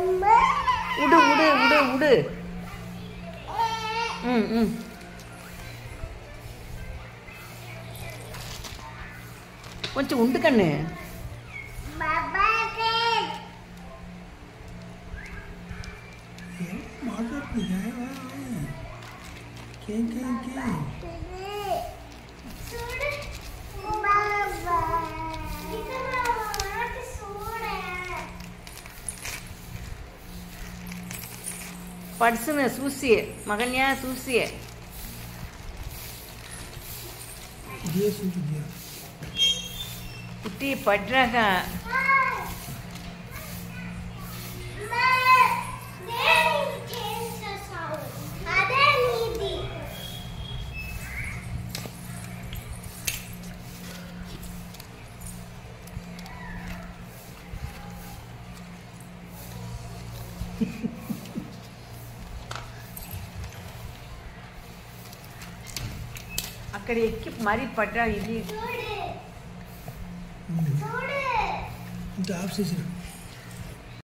விடு விடு விடு விடு ம் ம் கொஞ்சம் உண்டு கண்ணு ஏன் மாட்டாடுறீங்க கேன் கேன் கேன் பட்ஸுன்னு சூசியே மகன்யா சூசியே दिया सूझ दिया குட்டி பட்றாக అదే నీది అక్కడ ఎక్కి మరీ పడ్డా ఇది చూడు हम्म, చూడు ఇంత ఆఫ్ చేసిన